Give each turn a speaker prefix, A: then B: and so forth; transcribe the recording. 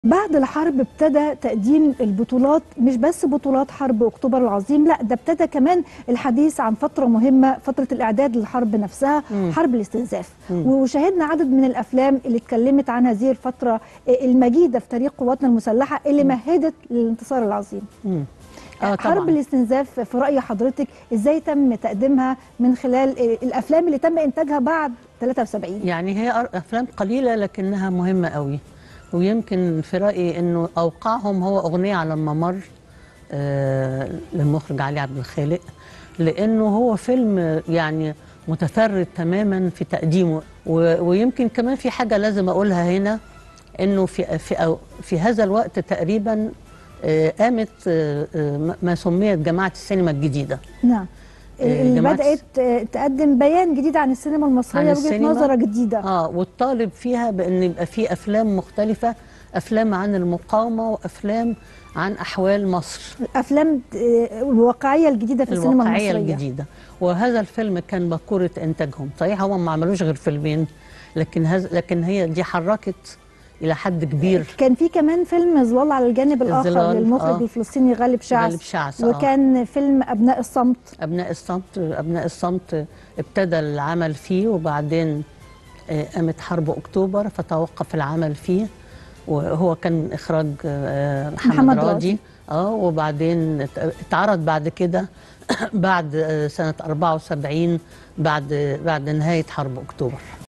A: بعد الحرب ابتدى تقديم البطولات مش بس بطولات حرب اكتوبر العظيم لا ده ابتدى كمان الحديث عن فتره مهمه فتره الاعداد للحرب نفسها
B: مم.
A: حرب الاستنزاف
B: مم.
A: وشاهدنا عدد من الافلام اللي اتكلمت عن هذه الفتره المجيده في تاريخ قواتنا المسلحه اللي مهدت للانتصار العظيم
B: مم. اه
A: حرب
B: طبعا
A: الاستنزاف في راي حضرتك ازاي تم تقديمها من خلال الافلام اللي تم انتاجها بعد 73
B: يعني هي أر- افلام قليله لكنها مهمه قوي ويمكن في رايي انه اوقعهم هو اغنيه على الممر آه للمخرج علي عبد الخالق لانه هو فيلم يعني متفرد تماما في تقديمه و- ويمكن كمان في حاجه لازم اقولها هنا انه في في أو- في هذا الوقت تقريبا آه، قامت آه، آه، ما- ما سميت جماعه السينما الجديده
A: نعم
B: آه،
A: اللي
B: جماعة
A: بدات تقدم بيان جديد عن السينما المصريه
B: عن
A: وجهه
B: السينما.
A: نظره جديده
B: اه والطالب فيها بان يبقى في افلام مختلفه افلام عن المقاومه وافلام عن احوال مصر
A: الافلام آه، الواقعيه الجديده في السينما
B: الواقعيه
A: المصريه
B: الجديده وهذا الفيلم كان بكوره انتاجهم صحيح هم ما عملوش غير فيلمين لكن هذا لكن هي دي حركت الى حد كبير
A: كان في كمان فيلم ظلال على الجانب الاخر
B: الظلال،
A: للمخرج
B: آه.
A: الفلسطيني غالب شعث
B: غالب شعث، آه.
A: وكان فيلم ابناء الصمت
B: ابناء الصمت ابناء الصمت ابتدى العمل فيه وبعدين آه، قامت حرب اكتوبر فتوقف العمل فيه وهو كان اخراج آه، محمد,
A: محمد
B: راضي
A: راضي.
B: اه وبعدين ات- اتعرض بعد كده بعد آه، سنه 74 بعد بعد نهايه حرب اكتوبر